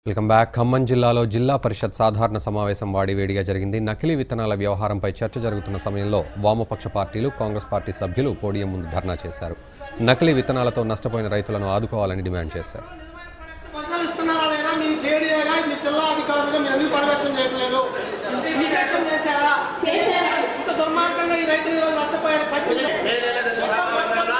welcome back Khammam జిల్లాలో జిల్లా పరిషత్ సాధారణ సమావేశం వాడివేడిగా జరిగింది నకిలీ విత్తనాల వ్యవహారంపై చర్చ జరుగుతున్న సమయంలో వామపక్ష పార్టీలు కాంగ్రెస్ పార్టీ సభ్యులు పోడియం ముందు ధర్నా చేశారు నకిలీ విత్తనాలతో నష్టపోయిన రైతులను ఆదుకోవాలని డిమాండ్ చేశారు పథకాలు ఇస్తున్నారా లేదా మీరు జేడీఏగా మీ జిల్లా అధికారులుగా మీరు ఎందుకు పర్యవేక్షణ చేయట్లేదు ఇన్స్పెక్షన్ చేశారా ఇంత దుర్మార్గంగా ఈ రైతులు ఈరోజు నష్టపోయారు పత్తి